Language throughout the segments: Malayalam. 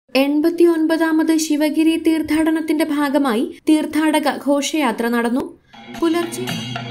എൺപത്തി ഒൻപതാമത് ശിവഗിരി തീർത്ഥാടനത്തിന്റെ ഭാഗമായി തീർത്ഥാടക ഘോഷയാത്ര നടന്നു പുലർച്ചെ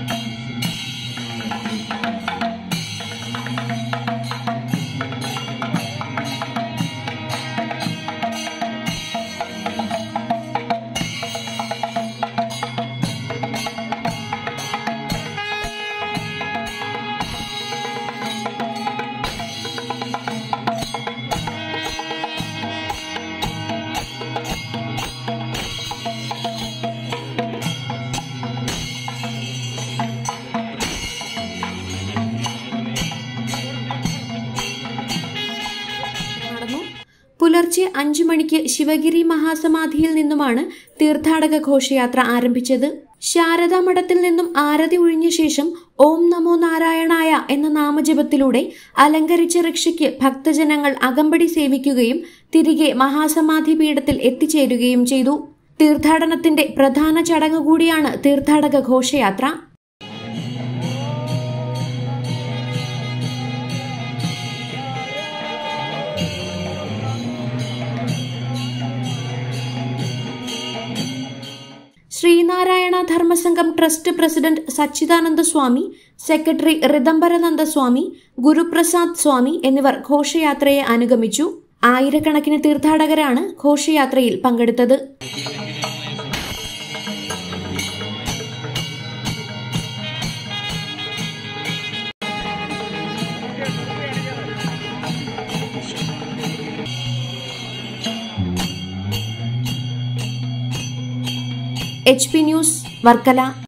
നടന്നു പുലർച്ചെ അഞ്ചു മണിക്ക് ശിവഗിരി മഹാസമാധിയിൽ നിന്നുമാണ് തീർത്ഥാടക ഘോഷയാത്ര ആരംഭിച്ചത് ശാരദാ മഠത്തിൽ നിന്നും ആരതി ഒഴിഞ്ഞ ശേഷം ഓം നമോ നാരായണായ എന്ന നാമജപത്തിലൂടെ അലങ്കരിച്ച റിക്ഷയ്ക്ക് ഭക്തജനങ്ങൾ അകമ്പടി സേവിക്കുകയും തിരികെ മഹാസമാധി പീഠത്തിൽ എത്തിച്ചേരുകയും ചെയ്തു തീർത്ഥാടനത്തിന്റെ പ്രധാന ചടങ്ങ് കൂടിയാണ് തീർത്ഥാടക ഘോഷയാത്ര Sreenarayana Dharmasangham trust president Sachidananda Swami secretary Ridambarananda Swami Guruprasad Swami എന്നിവർ ഘോഷയാത്രയെ അനുഗമിച്ചു ആയിരക്കണക്കിന് തീർത്ഥാടകരാണ് ഘോഷയാത്രയിൽ പങ്കെടുത്തത് എച്ച് പി ന്യൂസ് വർക്കല